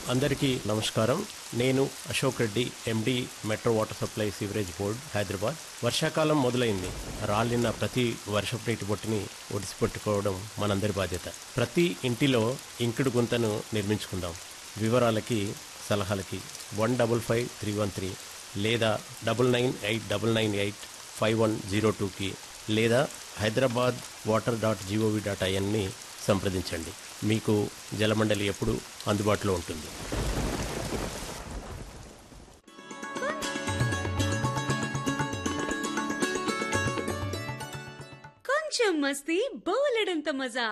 అందరికీ నమస్కారం నేను Ashok Reddy M D metro water supply sewerage board Hyderabad వర్షాకాలం మొదలైంది రాలిన ప్రతి వర్షపు నీటి బొట్టుని ఒడిసిపెట్టుకోవడం మనందరి బాధ్యత ప్రతి ఇంటిలో ఇంకుడు గుంతను నిర్మించుకుందాం వివరాలకి సలహాలకి one double five three one three లేదా double nine eight double nine eight five one zero టూకి లేదా Hyderabad water dot GOV dot ఐఎన్ని సంప్రదించండి మీకు జలమండలి ఎప్పుడు అందుబాటులో ఉంటుంది కొంచెం మస్తీ బోలెడంత మజా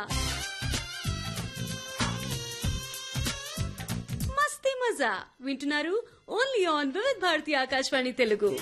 మస్తీ మజా వింటున్నారు only on Vividh Bharati Akashvani Telugu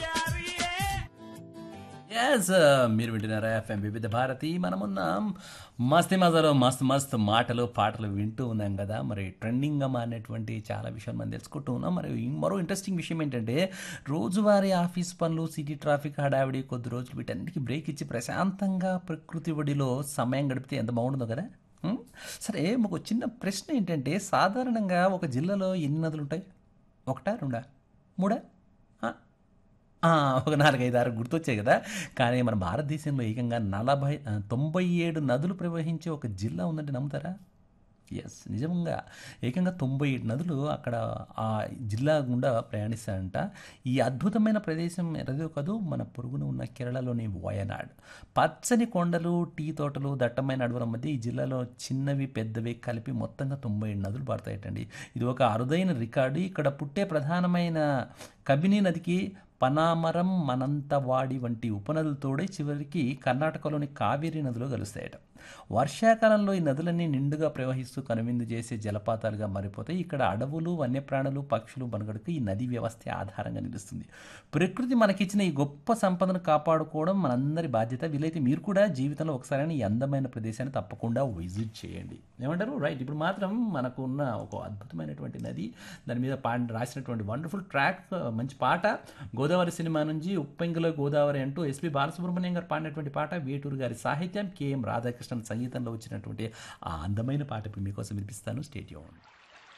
yes మీరు వింటున్నారా ఎఫ్ఎం వివిధ భారతి మనమున్నాం మస్తీ మజాలో మస్తు మస్తు మాటలు పాటలు వింటూ ఉన్నాం కదా మరి ట్రెండింగ్గా మారినటువంటి చాలా విషయాలు మనం తెలుసుకుంటూ ఉన్నాం మరి ఈ మరో ఇంట్రెస్టింగ్ విషయం ఏంటంటే రోజువారీ ఆఫీస్ పనులు సిటీ ట్రాఫిక్ హడావిడి కొద్ది రోజులు వీటన్నిటికీ బ్రేక్ ఇచ్చి ప్రశాంతంగా ప్రకృతి ఒడిలో సమయం గడిపితే ఎంత బాగుంటుందో కదా హ్మ్? సరే ఒక చిన్న ప్రశ్న ఏంటంటే సాధారణంగా ఒక జిల్లాలో ఎన్ని నదులు ఉంటాయి ఒకటా రెండా మూడా ఆ? ఆ, ఒక నాలుగైదు ఆరు గుర్తొచ్చాయి కదా కానీ మన భారతదేశంలో ఏకంగా నలభై ఆ, తొంభై ఏడు నదులు ప్రవహించే ఒక జిల్లా ఉందంటే నమ్ముతారా ఎస్ నిజంగా ఏకంగా తొంభై ఏడు నదులు అక్కడ ఆ జిల్లా గుండా ప్రయాణిస్తాయంట ఈ అద్భుతమైన ప్రదేశం ఎరదో కాదు మన పొరుగున ఉన్న కేరళలోని వయనాడ్ పచ్చని కొండలు టీ తోటలు దట్టమైన అడవుల మధ్య ఈ జిల్లాలో చిన్నవి పెద్దవి కలిపి మొత్తంగా తొంభై ఏడు నదులు పారుతాయటండి ఇది ఒక అరుదైన రికార్డు ఇక్కడ పుట్టే ప్రధానమైన కబిని నదికి పనామరం మనంతవాడి వంటి ఉపనదులతోడే చివరికి కర్ణాటకలోని కావేరీ నదిలో కలుస్తాయట వర్షాకాలంలో ఈ నదులన్నీ నిండుగా ప్రవహిస్తూ కనువిందు చేసే జలపాతాలుగా మారిపోతాయి ఇక్కడ అడవులు వన్యప్రాణులు పక్షులు మనుగడకు ఈ నది వ్యవస్థ ఆధారంగా నిలుస్తుంది ప్రకృతి మనకిచ్చిన ఈ గొప్ప సంపదను కాపాడుకోవడం మనందరి బాధ్యత వీలైతే మీరు కూడా జీవితంలో ఒకసారి ఈ అందమైన ప్రదేశాన్ని తప్పకుండా విజిట్ చేయండి ఏమంటారు రైట్ ఇప్పుడు మాత్రం మనకు ఉన్న ఒక అద్భుతమైనటువంటి నది దాని మీద పా రాసినటువంటి వండర్ఫుల్ ట్రాక్ మంచి పాట గోదావరి సినిమా నుంచి ఉప్పెంగులో గోదావరి అంటూ ఎస్పి బాలసుబ్రహ్మణ్యం గారు పాడినటువంటి పాట వేటూరు గారి సాహిత్యం కెఎం రాధాకృష్ణన్ సంగీతంలో వచ్చినటువంటి ఆ అందమైన పాట ఇప్పుడు మీకోసం వినిపిస్తాను స్టేడియం